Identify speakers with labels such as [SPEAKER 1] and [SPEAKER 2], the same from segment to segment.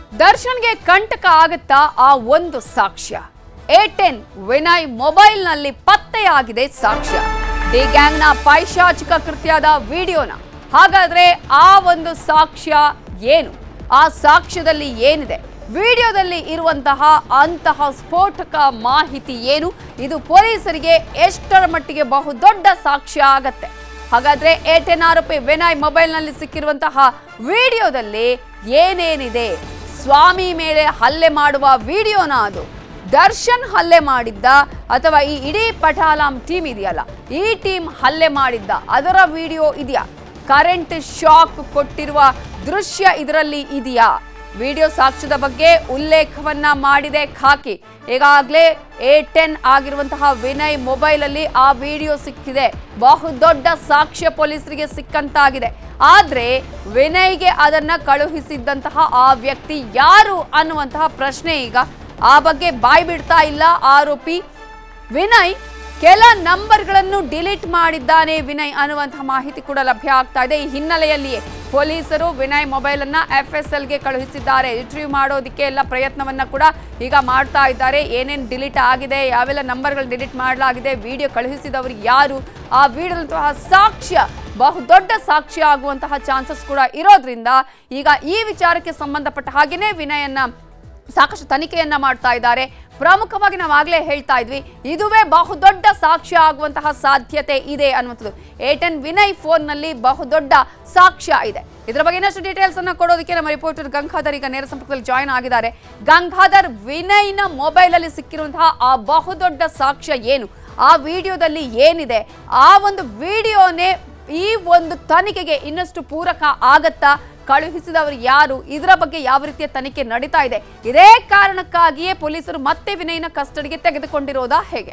[SPEAKER 1] ದರ್ಶನ್ಗೆ ಕಂಟಕ ಆಗುತ್ತಾ ಆ ಒಂದು ಸಾಕ್ಷ್ಯ ಎ ಟೆನ್ ವಿನಯ್ ಮೊಬೈಲ್ನಲ್ಲಿ ಪತ್ತೆಯಾಗಿದೆ ಸಾಕ್ಷ್ಯ ಡಿ ಗ್ಯಾಂಗ್ನ ಪೈಶಾಚಿಕ ಕೃತ್ಯದ ವಿಡಿಯೋನ ಹಾಗಾದ್ರೆ ಆ ಒಂದು ಸಾಕ್ಷ್ಯ ಏನು ಆ ಸಾಕ್ಷ್ಯದಲ್ಲಿ ಏನಿದೆ ವಿಡಿಯೋದಲ್ಲಿ ಇರುವಂತಹ ಅಂತಹ ಸ್ಫೋಟಕ ಮಾಹಿತಿ ಏನು ಇದು ಪೊಲೀಸರಿಗೆ ಎಷ್ಟರ ಮಟ್ಟಿಗೆ ಬಹುದೊಡ್ಡ ಸಾಕ್ಷ್ಯ ಆಗತ್ತೆ ಹಾಗಾದ್ರೆ ಎ ಟೆನ್ ಆರೋಪಿ ವಿನಯ್ ಮೊಬೈಲ್ನಲ್ಲಿ ಸಿಕ್ಕಿರುವಂತಹ ವಿಡಿಯೋದಲ್ಲಿ ಏನೇನಿದೆ ಸ್ವಾಮಿ ಮೇಲೆ ಹಲ್ಲೆ ಮಾಡುವ ವಿಡಿಯೋನ ಅದು ದರ್ಶನ್ ಹಲ್ಲೆ ಮಾಡಿದ್ದ ಅಥವಾ ಈ ಇಡೀ ಪಟಾಲಾಂ ಟೀಮ್ ಇದೆಯಲ್ಲ ಈ ಟೀಮ್ ಹಲ್ಲೆ ಮಾಡಿದ್ದ ಅದರ ವಿಡಿಯೋ ಇದೆಯಾ ಕರೆಂಟ್ ಶಾಕ್ ಕೊಟ್ಟಿರುವ ದೃಶ್ಯ ಇದರಲ್ಲಿ ಇದೆಯಾ ವಿಡಿಯೋ ಸಾಕ್ಷ್ಯದ ಬಗ್ಗೆ ಉಲ್ಲೇಖವನ್ನ ಮಾಡಿದೆ ಖಾಕಿ ಈಗಾಗಲೇ ಎ ಟೆನ್ ಆಗಿರುವಂತಹ ವಿನಯ್ ಮೊಬೈಲ್ ಅಲ್ಲಿ ಆ ವಿಡಿಯೋ ಸಿಕ್ಕಿದೆ ಬಹುದೊಡ್ಡ ಸಾಕ್ಷ್ಯ ಪೊಲೀಸರಿಗೆ ಸಿಕ್ಕಂತಾಗಿದೆ ಆದ್ರೆ ವಿನಯ್ಗೆ ಅದನ್ನ ಕಳುಹಿಸಿದ್ದಂತಹ ಆ ವ್ಯಕ್ತಿ ಯಾರು ಅನ್ನುವಂತಹ ಪ್ರಶ್ನೆ ಈಗ ಆ ಬಗ್ಗೆ ಬಾಯ್ ಬಿಡ್ತಾ ಇಲ್ಲ ಆರೋಪಿ ವಿನಯ್ ಕೆಲ ನಂಬರ್ಗಳನ್ನು ಡಿಲೀಟ್ ಮಾಡಿದ್ದಾನೆ ವಿನಯ್ ಅನ್ನುವಂತಹ ಮಾಹಿತಿ ಕೂಡ ಲಭ್ಯ ಆಗ್ತಾ ಇದೆ ಈ ಹಿನ್ನೆಲೆಯಲ್ಲಿಯೇ ಪೊಲೀಸರು ವಿನಯ್ ಮೊಬೈಲ್ ಅನ್ನ ಎಫ್ ಎಸ್ ಎಲ್ಗೆ ಕಳುಹಿಸಿದ್ದಾರೆ ರಿಟ್ರೀವ್ ಮಾಡೋದಕ್ಕೆ ಎಲ್ಲ ಪ್ರಯತ್ನವನ್ನ ಕೂಡ ಈಗ ಮಾಡ್ತಾ ಇದ್ದಾರೆ ಏನೇನು ಡಿಲೀಟ್ ಆಗಿದೆ ಯಾವೆಲ್ಲ ನಂಬರ್ಗಳು ಡಿಲೀಟ್ ಮಾಡಲಾಗಿದೆ ವಿಡಿಯೋ ಕಳುಹಿಸಿದವರು ಯಾರು ಆ ವಿಡಿಯೋದಂತಹ ಸಾಕ್ಷ್ಯ ಬಹುದೊಡ್ಡ ಸಾಕ್ಷ್ಯ ಆಗುವಂತಹ ಚಾನ್ಸಸ್ ಕೂಡ ಇರೋದ್ರಿಂದ ಈಗ ಈ ವಿಚಾರಕ್ಕೆ ಸಂಬಂಧಪಟ್ಟ ಹಾಗೇನೆ ವಿನಯನ್ನ ಸಾಕಷ್ಟು ತನಿಖೆಯನ್ನ ಮಾಡ್ತಾ ಇದ್ದಾರೆ ಪ್ರಮುಖವಾಗಿ ನಾವು ಆಗ್ಲೇ ಹೇಳ್ತಾ ಇದ್ವಿ ಇದುವೇ ಬಹುದೊಡ್ಡ ಸಾಕ್ಷ್ಯ ಆಗುವಂತಹ ಸಾಧ್ಯತೆ ಇದೆ ಅನ್ನುವಂಥದ್ದು ಏಟನ್ ವಿನಯ್ ಫೋನ್ನಲ್ಲಿ ಬಹುದೊಡ್ಡ ಸಾಕ್ಷ್ಯ ಇದೆ ಇದರ ಬಗ್ಗೆ ಇನ್ನಷ್ಟು ಡೀಟೇಲ್ಸ್ ಅನ್ನ ಕೊಡೋದಕ್ಕೆ ನಮ್ಮ ರಿಪೋರ್ಟರ್ ಗಂಗಾಧರ್ ಈಗ ನೇರ ಸಂಪರ್ಕದಲ್ಲಿ ಜಾಯ್ನ್ ಆಗಿದ್ದಾರೆ ಗಂಗಾಧರ್ ವಿನಯ್ನ ಮೊಬೈಲ್ ಅಲ್ಲಿ ಸಿಕ್ಕಿರುವಂತಹ ಆ ಬಹುದೊಡ್ಡ ಸಾಕ್ಷ್ಯ ಏನು ಆ ವಿಡಿಯೋದಲ್ಲಿ ಏನಿದೆ ಆ ಒಂದು ವಿಡಿಯೋನೇ ಈ ಒಂದು ತನಿಖೆಗೆ ಇನ್ನಷ್ಟು ಪೂರಕ ಆಗತ್ತಾ ಕಳುಹಿಸಿದವರು ಯಾರು ಇದರ ಬಗ್ಗೆ ಯಾವ ರೀತಿಯ ತನಿಖೆ ನಡೀತಾ ಇದೆ ಇದೇ ಕಾರಣಕ್ಕಾಗಿಯೇ ಪೊಲೀಸರು ಮತ್ತೆ ವಿನಯ್ನ ಕಸ್ಟಡಿಗೆ ತೆಗೆದುಕೊಂಡಿರೋದಾ ಹೇಗೆ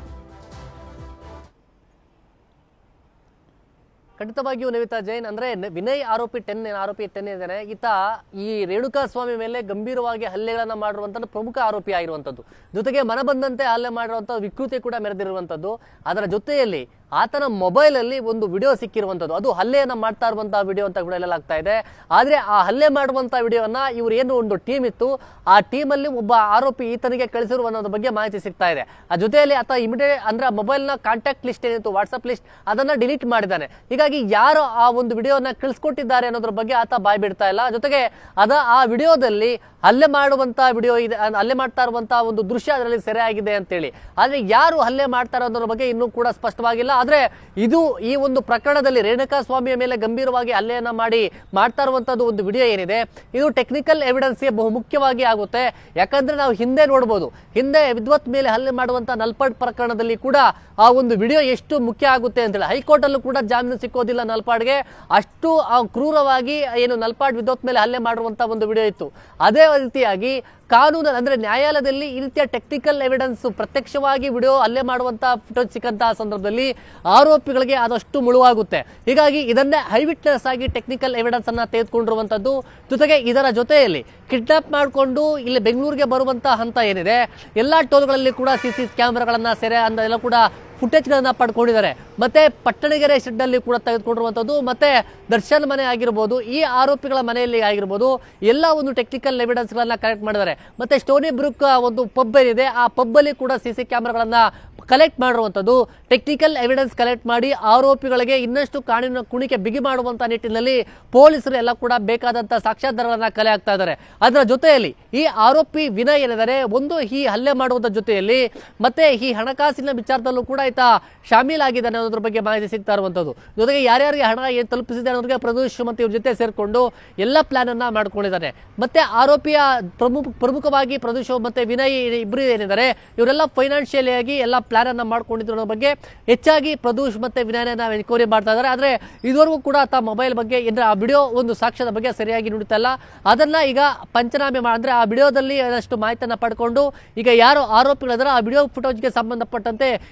[SPEAKER 2] ಖಂಡಿತವಾಗಿಯೂ ನವಿತಾ ಜೈನ್ ಅಂದ್ರೆ ನ- ವಿನಯ್ ಆರೋಪಿ ಟೆನ್ ಆರೋಪಿ ಟೆನ್ ಇದ್ದಾನೆ ಈತ ಈ ರೇಣುಕಾ ಸ್ವಾಮಿ ಮೇಲೆ ಗಂಭೀರವಾಗಿ ಹಲ್ಲೆಗಳನ್ನ ಮಾಡಿರುವಂತದ್ದು ಪ್ರಮುಖ ಆರೋಪಿ ಆಗಿರುವಂತದ್ದು ಜೊತೆಗೆ ಮನ ಬಂದಂತೆ ಹಲ್ಲೆ ಮಾಡಿರುವಂತಹ ವಿಕೃತಿ ಕೂಡ ಮೆರೆದಿರುವಂತದ್ದು ಅದರ ಜೊತೆಯಲ್ಲಿ ಆತನ ಮೊಬೈಲ್ ಅಲ್ಲಿ ಒಂದು ವಿಡಿಯೋ ಸಿಕ್ಕಿರುವಂತದ್ದು ಅದು ಹಲ್ಲೆಯನ್ನ ಮಾಡ್ತಾ ಇರುವಂತಹ ವಿಡಿಯೋ ಅಂತ ಕೂಡ ಹೇಳಲಾಗ್ತಾ ಇದೆ ಆದ್ರೆ ಆ ಹಲ್ಲೆ ಮಾಡುವಂತಹ ವಿಡಿಯೋನ ಇವ್ರು ಏನು ಒಂದು ಟೀಮ್ ಇತ್ತು ಆ ಟೀಮ್ ಅಲ್ಲಿ ಒಬ್ಬ ಆರೋಪಿ ಈತನಿಗೆ ಕಳಿಸಿರುವ ಅನ್ನೋದ್ರ ಬಗ್ಗೆ ಮಾಹಿತಿ ಸಿಗ್ತಾ ಇದೆ ಆ ಜೊತೆಯಲ್ಲಿ ಆತ ಇಮಿಡಿಯೇಟ್ ಅಂದ್ರೆ ಮೊಬೈಲ್ ನ ಕಾಂಟ್ಯಾಕ್ಟ್ ಲಿಸ್ಟ್ ಏನಿತ್ತು ವಾಟ್ಸ್ಆಪ್ ಲಿಸ್ಟ್ ಅದನ್ನ ಡಿಲೀಟ್ ಮಾಡಿದ್ದಾನೆ ಹೀಗಾಗಿ ಯಾರು ಆ ಒಂದು ವಿಡಿಯೋನ ಕಳಿಸ್ಕೊಟ್ಟಿದ್ದಾರೆ ಅನ್ನೋದ್ರ ಬಗ್ಗೆ ಆತ ಬಾಯ್ ಬಿಡ್ತಾ ಇಲ್ಲ ಜೊತೆಗೆ ಅದ ಆ ವಿಡಿಯೋದಲ್ಲಿ ಹಲ್ಲೆ ಮಾಡುವಂತ ವಿಡಿಯೋ ಇದೆ ಅದ್ ಹಲ್ಲೆ ಮಾಡ್ತಾ ಇರುವಂತಹ ಒಂದು ದೃಶ್ಯ ಅದರಲ್ಲಿ ಸೆರೆ ಆಗಿದೆ ಅಂತೇಳಿ ಆದ್ರೆ ಯಾರು ಹಲ್ಲೆ ಮಾಡ್ತಾರೆ ಅನ್ನೋದ್ರ ಬಗ್ಗೆ ಇನ್ನೂ ಕೂಡ ಸ್ಪಷ್ಟವಾಗಿಲ್ಲ ಆದ್ರೆ ಇದು ಈ ಒಂದು ಪ್ರಕರಣದಲ್ಲಿ ರೇಣುಕಾ ಸ್ವಾಮಿಯ ಮೇಲೆ ಗಂಭೀರವಾಗಿ ಹಲ್ಲೆಯನ್ನ ಮಾಡಿ ಮಾಡ್ತಾ ಇರುವಂತದ್ದು ಒಂದು ವಿಡಿಯೋ ಏನಿದೆ ಇದು ಟೆಕ್ನಿಕಲ್ ಎವಿಡೆನ್ಸ್ಗೆ ಬಹು ಮುಖ್ಯವಾಗಿ ಆಗುತ್ತೆ ಯಾಕಂದ್ರೆ ನಾವು ಹಿಂದೆ ನೋಡ್ಬೋದು ಹಿಂದೆ ವಿದ್ವತ್ ಮೇಲೆ ಹಲ್ಲೆ ಮಾಡುವಂತ ನಲ್ಪಾಡ್ ಪ್ರಕರಣದಲ್ಲಿ ಕೂಡ ಆ ಒಂದು ವಿಡಿಯೋ ಎಷ್ಟು ಮುಖ್ಯ ಆಗುತ್ತೆ ಅಂತೇಳಿ ಹೈಕೋರ್ಟ್ ಅಲ್ಲೂ ಕೂಡ ಜಾಮೀನು ಸಿಕ್ಕೋದಿಲ್ಲ ನಲ್ಪಾಡ್ಗೆ ಅಷ್ಟು ಆ ಕ್ರೂರವಾಗಿ ಏನು ನಲ್ಪಾಡ್ ವಿದ್ವತ್ ಮೇಲೆ ಹಲ್ಲೆ ಮಾಡಿರುವಂತ ಒಂದು ವಿಡಿಯೋ ಇತ್ತು ಅದೇ ರೀತಿಯಾಗಿ ಕಾನೂನು ಅಂದ್ರೆ ನ್ಯಾಯಾಲಯದಲ್ಲಿ ಈ ರೀತಿಯ ಟೆಕ್ನಿಕಲ್ ಎವಿಡೆನ್ಸ್ ಪ್ರತ್ಯಕ್ಷವಾಗಿ ವಿಡಿಯೋ ಹಲ್ಲೆ ಮಾಡುವಂತ ಫುಟೇಜ್ ಸಿಕ್ಕಂತಹ ಸಂದರ್ಭದಲ್ಲಿ ಆರೋಪಿಗಳಿಗೆ ಅದಷ್ಟು ಮುಳುವಾಗುತ್ತೆ ಹೀಗಾಗಿ ಇದನ್ನೇ ಹೈ ವಿಟ್ನೆಸ್ ಆಗಿ ಟೆಕ್ನಿಕಲ್ ಎವಿಡೆನ್ಸ್ ಅನ್ನ ತೆಗೆದುಕೊಂಡಿರುವಂತದ್ದು ಜೊತೆಗೆ ಇದರ ಜೊತೆಯಲ್ಲಿ ಕಿಡ್ನಾಪ್ ಮಾಡಿಕೊಂಡು ಇಲ್ಲಿ ಬೆಂಗಳೂರಿಗೆ ಬರುವಂತ ಹಂತ ಏನಿದೆ ಎಲ್ಲಾ ಟೋಲ್ಗಳಲ್ಲಿ ಕೂಡ ಸಿ ಸಿ ಕ್ಯಾಮೆರಾಗಳನ್ನ ಸೆರೆ ಅಂದ ಎಲ್ಲ ಕೂಡ ಫುಟೇಜ್ಗಳನ್ನ ಪಡ್ಕೊಂಡಿದ್ದಾರೆ ಮತ್ತೆ ಪಟ್ಟಣಗೆರೆ ಶೆಡ್ ಅಲ್ಲಿ ಕೂಡ ತೆಗೆದುಕೊಂಡಿರುವಂತದ್ದು ಮತ್ತೆ ದರ್ಶನ್ ಮನೆ ಆಗಿರ್ಬೋದು ಈ ಆರೋಪಿಗಳ ಮನೆಯಲ್ಲಿ ಆಗಿರ್ಬೋದು ಎಲ್ಲ ಒಂದು ಟೆಕ್ನಿಕಲ್ ಎವಿಡೆನ್ಸ್ ಗಳನ್ನ ಕಲೆಕ್ಟ್ ಮಾಡಿದ್ದಾರೆ ಮತ್ತೆ ಸ್ಟೋನಿ ಬ್ರೂಕ್ ಒಂದು ಪಬ್ ಏನಿದೆ ಆ ಪಬ್ ಅಲ್ಲಿ ಕೂಡ ಸಿ ಸಿ ಕ್ಯಾಮೆರಾಗಳನ್ನ ಕಲೆಕ್ಟ್ ಮಾಡಿರುವಂತದ್ದು ಟೆಕ್ನಿಕಲ್ ಎವಿಡೆನ್ಸ್ ಕಲೆಕ್ಟ್ ಮಾಡಿ ಆರೋಪಿಗಳಿಗೆ ಇನ್ನಷ್ಟು ಕಾನೂನಿನ ಕುಣಿಕೆ ಬಿಗಿ ಮಾಡುವಂತ ನಿಟ್ಟಿನಲ್ಲಿ ಪೊಲೀಸರು ಎಲ್ಲ ಕೂಡ ಬೇಕಾದಂತ ಸಾಕ್ಷ್ಯಾಧಾರಗಳನ್ನ ಕಲೆ ಹಾಕ್ತಾ ಇದ್ದಾರೆ ಅದರ ಜೊತೆಯಲ್ಲಿ ಈ ಆರೋಪಿ ವಿನಯ್ ಏನಿದ್ದಾರೆ ಒಂದು ಈ ಹಲ್ಲೆ ಮಾಡುವುದರ ಜೊತೆಯಲ್ಲಿ ಮತ್ತೆ ಈ ಹಣಕಾಸಿನ ವಿಚಾರದಲ್ಲೂ ಕೂಡ ಈತ ಶಾಮೀಲಾಗಿದ್ದಾನೆ ಅನ್ನೋದ್ರ ಬಗ್ಗೆ ಮಾಹಿತಿ ಸಿಗ್ತಾ ಇರುವಂತದ್ದು ಜೊತೆಗೆ ಯಾರ್ಯಾರಿಗೆ ಹಣ ಏನ್ ತಲುಪಿಸಿದ್ದಾರೆ ಅನ್ನೋದಕ್ಕೆ ಪ್ರದೋಷ್ ಮತ್ತೆ ಇವ್ರ ಜೊತೆ ಸೇರ್ಕೊಂಡು ಎಲ್ಲ ಪ್ಲಾನ್ ಅನ್ನ ಮಾಡ್ಕೊಂಡಿದ್ದಾನೆ ಮತ್ತೆ ಆರೋಪಿಯ ಪ್ರಮುಖ ಪ್ರಮುಖವಾಗಿ ಪ್ರದೋಷ್ ಮತ್ತೆ ವಿನಯ್ ಇಬ್ರು ಏನಿದ್ದಾರೆ ಇವರೆಲ್ಲ ಫೈನಾನ್ಷಿಯಲಿ ಆಗಿ ಎಲ್ಲ ಪ್ಲಾನ್ ಅನ್ನ ಮಾಡ್ಕೊಂಡಿದ್ರು ಅನ್ನೋ ಬಗ್ಗೆ ಹೆಚ್ಚಾಗಿ ಪ್ರದೋಷ್ ಮತ್ತೆ ವಿನಯನ ಎನ್ಕ್ವೈರಿ ಮಾಡ್ತಾ ಇದ್ದಾರೆ ಆದ್ರೆ ಇದುವರೆಗೂ ಕೂಡ ತಮ್ಮ ಮೊಬೈಲ್ ಬಗ್ಗೆ ಅಂದ್ರೆ ಆ ವಿಡಿಯೋ ಒಂದು ಸಾಕ್ಷ್ಯದ ಬಗ್ಗೆ ಸರಿಯಾಗಿ ನುಡಿತಾ ಇಲ್ಲ ಅದನ್ನ ಈಗ ಪಂಚನಾಮೆ ಮಾ- ಅಂದ್ರೆ ಆ ವಿಡಿಯೋದಲ್ಲಿ ಅದಷ್ಟು ಮಾಹಿತಿಯನ್ನ ಪಡ್ಕೊಂಡು ಈಗ ಯಾರು ಆರೋಪಿಗಳಿದಾರೆ ಆ ವಿಡಿಯೋ ಫುಟೇಜ್ಗೆ ಸಂಬಂಧಪಟ್ಟಂತೆ ಇನ್ನಷ್ಟು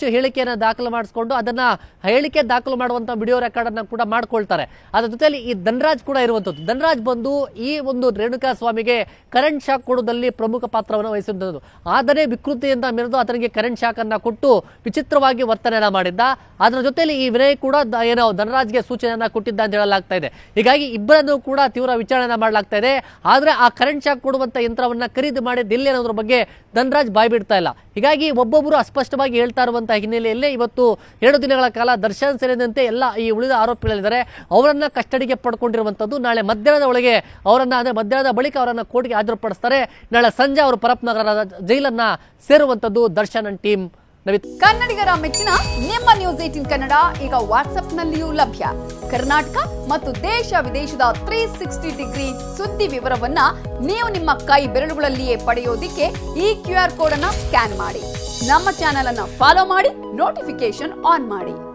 [SPEAKER 2] ಹೇಳಿಕೆಯನ್ನ ದಾಖಲು ಮಾಡಿಸ್ಕೊಂಡು ಅದನ್ನ ಹೇಳಿಕೆ ದಾಖಲು ಮಾಡುವಂತ ವಿಡಿಯೋ ರೆಕಾರ್ಡ್ ಅನ್ನ ಕೂಡ ಮಾಡ್ಕೊಳ್ತಾರೆ ಅದ್ರ ಜೊತೆಲಿ ಈ ಧನರಾಜ್ ಕೂಡ ಇರುವಂತದ್ದು ಧನರಾಜ್ ಬಂದು ಈ ಒಂದು ರೇಣುಕಾ ಸ್ವಾಮಿಗೆ ಕರೆಂಟ್ ಶಾಕ್ ಕೊಡುವುದರಲ್ಲಿ ಪ್ರಮುಖ ಪಾತ್ರವನ್ನು ವಹಿಸಿರುವಂಥದ್ದು ಆದರೆ ವಿಕೃತಿಯಿಂದ ಮೆರೆದು ಆತನಿಗೆ ಕರೆಂಟ್ ಶಾಕ್ ಅನ್ನ ಕೊಟ್ಟು ವಿಚಿತ್ರವಾಗಿ ವರ್ತನೆಯನ್ನ ಮಾಡಿದ್ದ ಅದರ ಜೊತೆಲಿ ಈ ವಿನಯ್ ಕೂಡ ದ- ಏನೋ ಧನರಾಜ್ಗೆ ಸೂಚನೆಯನ್ನ ಕೊಟ್ಟಿದ್ದ ಅಂತ ಹೇಳಲಾಗ್ತಾ ಇದೆ ಹೀಗಾಗಿ ಇಬ್ಬರನ್ನು ಕೂಡ ತೀವ್ರ ವಿಚಾರಣೆ ಮಾಡಲಾಗ್ತಾ ಇದೆ ಆದ್ರೆ ಆ ಕರೆಂಟ್ ಶಾಕ್ ಕೊಡುವಂತ ಯಂತ್ರವನ್ನ ಖರೀದಿ ಮಾಡಿದ್ದಿಲ್ಲ ಅನ್ನೋದ್ರ ಬಗ್ಗೆ ಧನರಾಜ್ ಬಾಯ್ ಬಿಡ್ತಾ ಇಲ್ಲ ಹೀಗಾಗಿ ಒಬ್ಬೊಬ್ಬರು ಅಸ್ಪಷ್ಟವಾಗಿ ಹೇಳ್ತಾ ಇರುವಂತಹ ಹಿನ್ನೆಲೆಯಲ್ಲೇ ಇವತ್ತು ಎರಡು ದಿನಗಳ ಕಾಲ ದರ್ಶನ್ ಸೇರಿದಂತೆ ಎಲ್ಲ ಈ ಉಳಿದ ಆರೋಪಿಗಳಿದ್ದಾರೆ ಅವರನ್ನ ಕಸ್ಟಡಿಗೆ ಪಡ್ಕೊಂಡಿರುವಂತದ್ದು ನಾಳೆ ಮಧ್ಯಾಹ್ನದ ಒಳಗೆ ಅವರನ್ನ ಅಂದ್ರೆ ಮಧ್ಯಾಹ್ನದ ಬಳಿಕ ಅವರನ್ನ ಕೋರ್ಟ್ಗೆ ಹಾಜರುಪಡಿಸ್ತಾರೆ ನಾಳೆ ಸಂಜೆ ಅವರು ಪರಪ್ನಗರದ ಜೈಲನ್ನ ಸೇರುವಂತದ್ದು ದರ್ಶನ್ ಅಂಡ್ ಟೀಮ್ ನವಿತ್
[SPEAKER 1] ಕನ್ನಡಿಗರ ಮೆಚ್ಚಿನ ನಿಮ್ಮ ನ್ಯೂಸ್ ಏಟಿನ್ ಕನ್ನಡ ಈಗ ವಾಟ್ಸ್ಆಪ್ನಲ್ಲಿಯೂ ಲಭ್ಯ ಕರ್ನಾಟಕ ಮತ್ತು ದೇಶ ವಿದೇಶದ ತ್ರೀ ಸಿಕ್ಸ್ಟಿ ಡಿಗ್ರಿ ಸುದ್ದಿ ವಿವರವನ್ನ ನೀವು ನಿಮ್ಮ ಕೈ ಬೆರಳುಗಳಲ್ಲಿಯೇ ಪಡೆಯೋದಿಕ್ಕೆ ಈ ಕ್ಯೂ ಆರ್ ಕೋಡ್ ಅನ್ನ ಸ್ಕ್ಯಾನ್ ಮಾಡಿ ನಮ್ಮ ಚಾನೆಲ್ ಅನ್ನ ಫಾಲೋ ಮಾಡಿ ನೋಟಿಫಿಕೇಶನ್ ಆನ್ ಮಾಡಿ